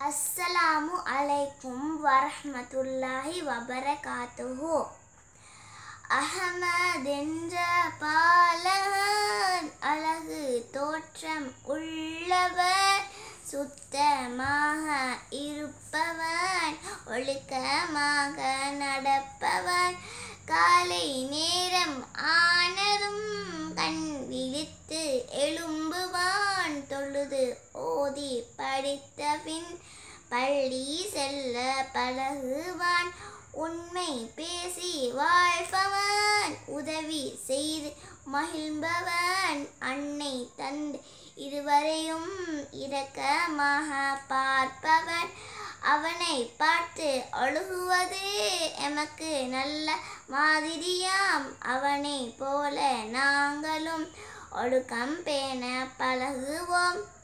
அஸ்ஸலாமு அலைக்கும் வரஹ்மத்துல்லாஹி வபரகாத்துஹு அஹமதென்ற பாலகன் அழகு தோற்றம் உள்ளவன் சுத்தமாக இருப்பவன் ஒழுக்கமாக நடப்பவன் காலை நேரம் ஆனதும் கண் விழித்து எழும்புவான் தொழுது ஓதி படித்த பின் பள்ளி செல்ல பழகுவான் உண்மை பேசி வாழ்பவன் உதவி செய்து மகிழ்பவன் அன்னை தந்து இருவரையும் இரக்கமாக பார்ப்பவன் அவனை பார்த்து அழுகுவது எமக்கு நல்ல மாதிரியாம் அவனை போல நாங்களும் ஒழுக்கம் பேண பழகுவோம்